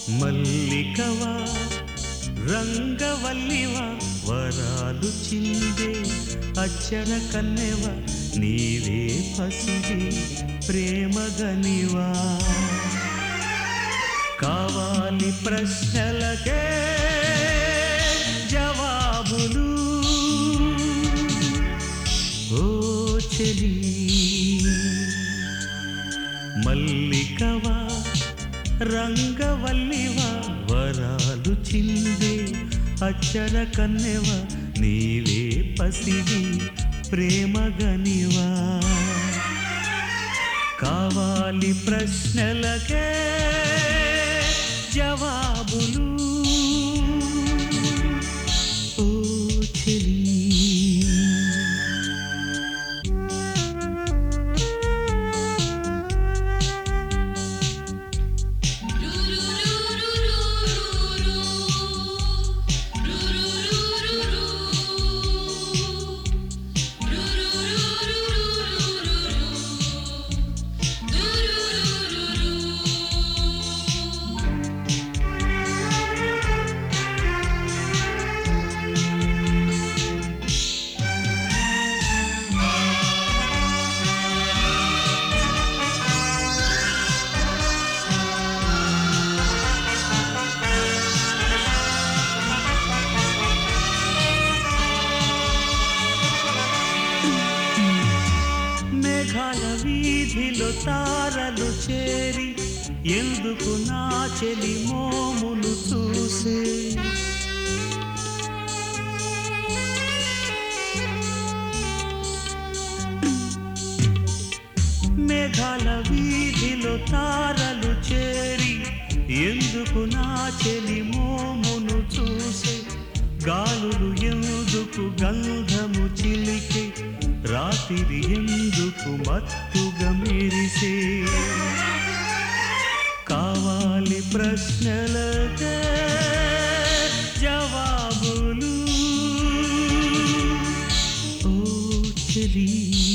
మల్లికవా రంగవల్లివా వరాలు చిందే అచ్చర కన్నెవా నీవే పసిడి ప్రేమగనివా కావాలి ప్రశ్నలకే జవాబులు ఓ చెలి మల్లికవా రంగవల్లివా వరాలు చిందే అచ్చర కన్నెవా నీవే పసిడి ప్రేమగనివా కావాలి ప్రశ్నలకే జవాబులు ఓ చెలి మేఘాల వీధిలో తారలు చేరి ఎందుకు నా చెలి మోమును చూసే మేఘాల వీధిలో తారలు చేరి ఎందుకు నా చెలి మోమును చూసే గాలులు ఎందుకు గంధము చిలికే రాత్రి ఎందుకు మత్తుగా మెరిసే కావాలి ప్రశ్నలకే జవాబులు ఓ చెలి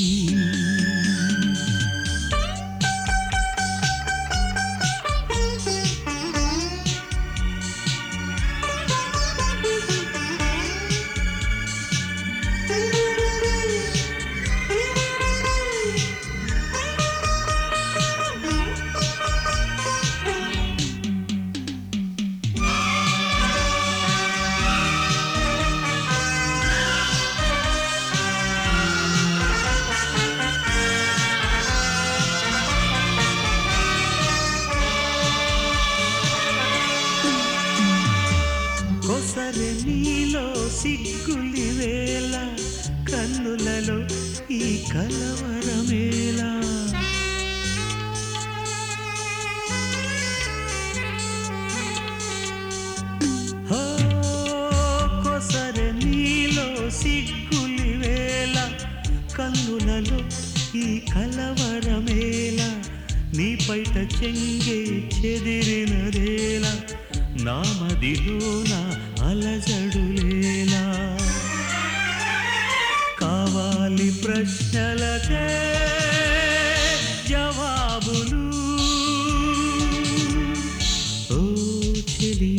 కొసరె నీలో సిగ్గులి వేళ కన్నులలో ఈ కలవరమేలా హో, కొసరె నీలో సిగ్గులి వేళ కన్నులలో ఈ కలవరమేలా నీ పైట చెంగే చెదిరినదేలా నా మదిలోన అలజడులేలా కావాలి ప్రశ్నలకే జవాబులు ఓ చెలి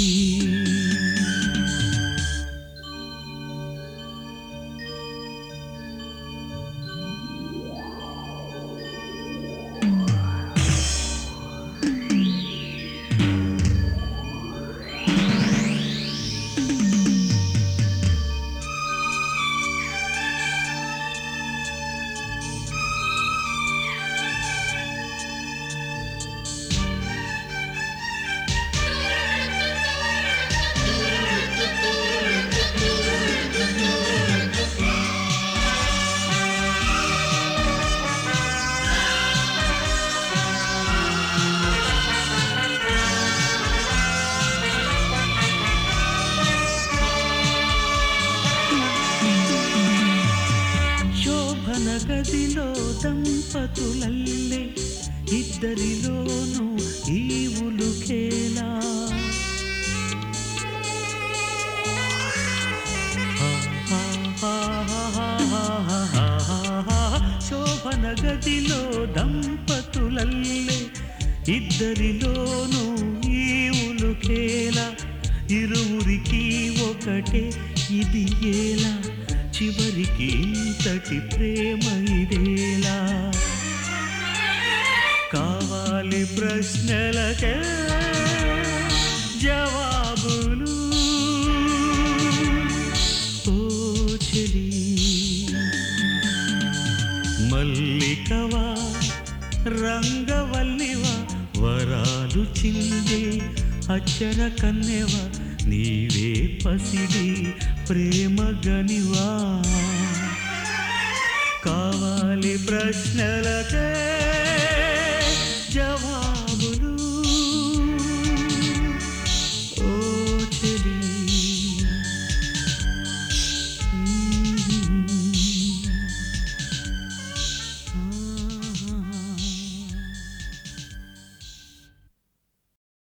శోభన గదిలో దంపతులల్లే ఇద్దరిలోనూ ఈవులుకేలా శోభన గదిలో దంపతులల్లే ఇద్దరిలోనూ ఈవులు ఉలుకేలా ఇరువురికి ఒకటే ఇది ఏలా చివరికి ఇంతటి ప్రేమ ఇదేలా కావాలి ప్రశ్నలకే జవాబులు ఓ చెలి మల్లికవా రంగవల్లివా వరాలు చిందే అచ్చర కన్నెవా నీవే పసిడి ప్రేమ గనివా కావాలి ప్రశ్నలకే